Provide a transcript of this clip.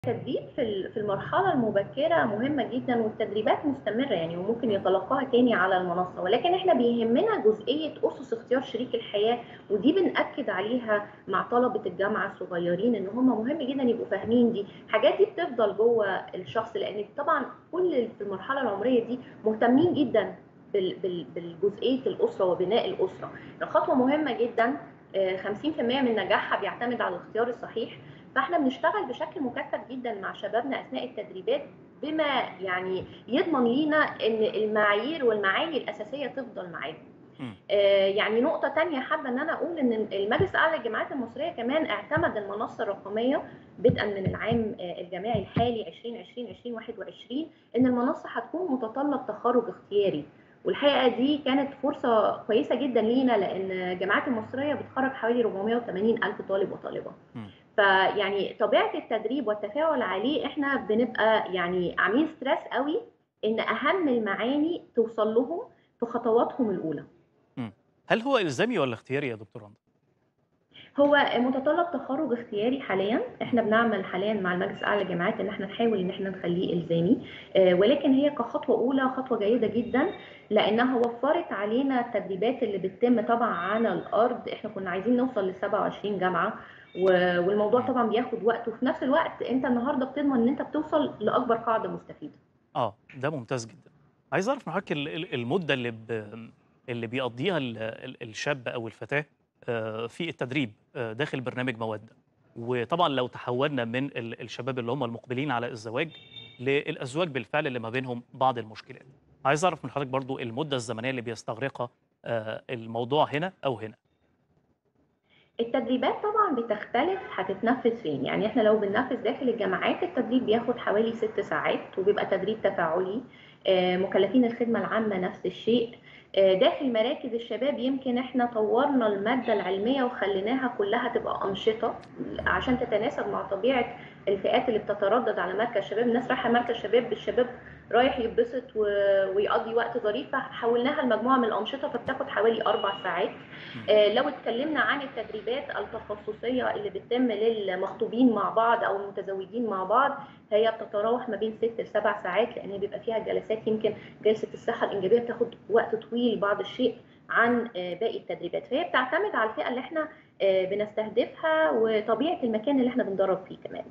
التدريب في ال- في المرحلة المبكرة مهمة جدا والتدريبات مستمرة يعني وممكن يتلقاها تاني على المنصة ولكن احنا بيهمنا جزئية أسس اختيار شريك الحياة ودي بنأكد عليها مع طلبة الجامعة الصغيرين ان هم مهم جدا يبقوا فاهمين دي الحاجات دي بتفضل جوه الشخص لان طبعا كل في المرحلة العمرية دي مهتمين جدا بال- بال- بالجزئية الأسرة وبناء الأسرة الخطوة مهمة جدا آه، 50% من نجاحها بيعتمد على الاختيار الصحيح فاحنا بنشتغل بشكل مكثف جدا مع شبابنا اثناء التدريبات بما يعني يضمن لينا ان المعايير والمعايير الاساسيه تفضل معانا. مم. آه يعني نقطه تانية حابه ان انا اقول ان المجلس الاعلى للجامعات المصريه كمان اعتمد المنصه الرقميه بدءا من العام آه، الجامعي الحالي 2020 2021 ان المنصه هتكون متطلب تخرج اختياري والحقيقه دي كانت فرصه كويسه جدا لينا لان الجامعات المصريه بتخرج حوالي 480 الف طالب وطالبه. مم. فيعني طبيعه التدريب والتفاعل عليه احنا بنبقى يعني عاملين ستريس قوي ان اهم المعاني توصل لهم في خطواتهم الاولى هل هو الزامي ولا اختياري يا دكتور رندا؟ هو متطلب تخرج اختياري حاليا احنا بنعمل حاليا مع المجلس الاعلى للجامعات ان احنا نحاول ان احنا نخليه الزامي آه، ولكن هي كخطوه اولى خطوه جيده جدا لانها وفرت علينا التدريبات اللي بتتم طبعا على الارض احنا كنا عايزين نوصل ل 27 جامعه و- والموضوع طبعا بياخد وقت وفي نفس الوقت انت النهارده بتضمن ان انت بتوصل لاكبر قاعده مستفيده اه ده ممتاز جدا. عايز اعرف من حضرتك ال- ال- المده اللي ب... اللي بيقضيها ال- ال- الشاب او الفتاه آه، في التدريب آه، داخل برنامج موده. وطبعا لو تحولنا من ال- الشباب اللي هم المقبلين على الزواج للازواج بالفعل اللي ما بينهم بعض المشكلات. عايز اعرف من حضرتك برضو المده الزمنيه اللي بيستغرقها آه، الموضوع هنا او هنا. التدريبات طبعا بتختلف هتتنفذ فين يعني احنا لو بننفذ داخل الجامعات التدريب بياخد حوالي ست ساعات وبيبقى تدريب تفاعلي آه، مكلفين الخدمة العامة نفس الشيء آه، داخل مراكز الشباب يمكن احنا طورنا المادة العلمية وخليناها كلها تبقى أنشطة عشان تتناسب مع طبيعة الفئات اللي بتتردد على مركز شباب الناس رايحة مركز شباب الشباب رايح يتبسط و- ويقضي وقت ظريف فحولناها لمجموعة من الأنشطة فبتاخد حوالي أربع ساعات آه، لو اتكلمنا عن التدريبات التخصصية اللي بتتم للمخطوبين مع بعض أو المتزوجين مع بعض هي بتتراوح ما بين ست لسبع ساعات لأن بيبقى فيها جلسات يمكن جلسة الصحة الإنجابية بتاخد وقت طويل بعض الشيء عن آه، باقي التدريبات فهي بتعتمد على الفئة اللي احنا آه، بنستهدفها وطبيعة المكان اللي احنا بندرب فيه كمان